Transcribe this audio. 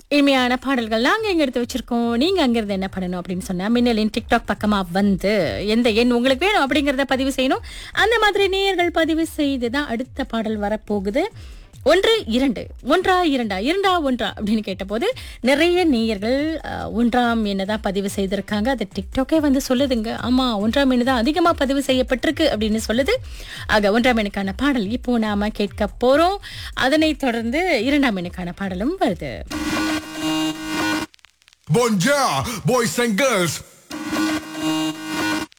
இனிமையான பாடல்கள் நாங்க எங்க எடுத்து வச்சிருக்கோம் நீங்க அங்கிருந்து என்ன பண்ணணும் அப்படின்னு சொன்னா மின்னலின் டிக்டாக் பக்கமா வந்து எந்த எண் உங்களுக்கு வேணும் அப்படிங்கறத பதிவு செய்யணும் அந்த மாதிரி நேயர்கள் பதிவு செய்து தான் அடுத்த பாடல் வரப்போகுது ஒன்று இரண்டு ஒன்றா இரண்டா இரண்டா ஒன்றா அப்படின்னு கேட்டபோது நிறைய நேயர்கள் அஹ், ஒன்றாம் எண்ணை தான் பதிவு செய்திருக்காங்க அது டிக்டாக்கே வந்து சொல்லுதுங்க ஆமா ஒன்றாம் எண்ணு தான் அதிகமா பதிவு செய்யப்பட்டிருக்கு அப்படின்னு சொல்லுது ஆக ஒன்றாம் எண்ணுக்கான பாடல் இப்போ நாம கேட்க போறோம் அதனைத் தொடர்ந்து இரண்டாம் எண்ணுக்கான பாடலும் வருது Bonjour, boys and girls.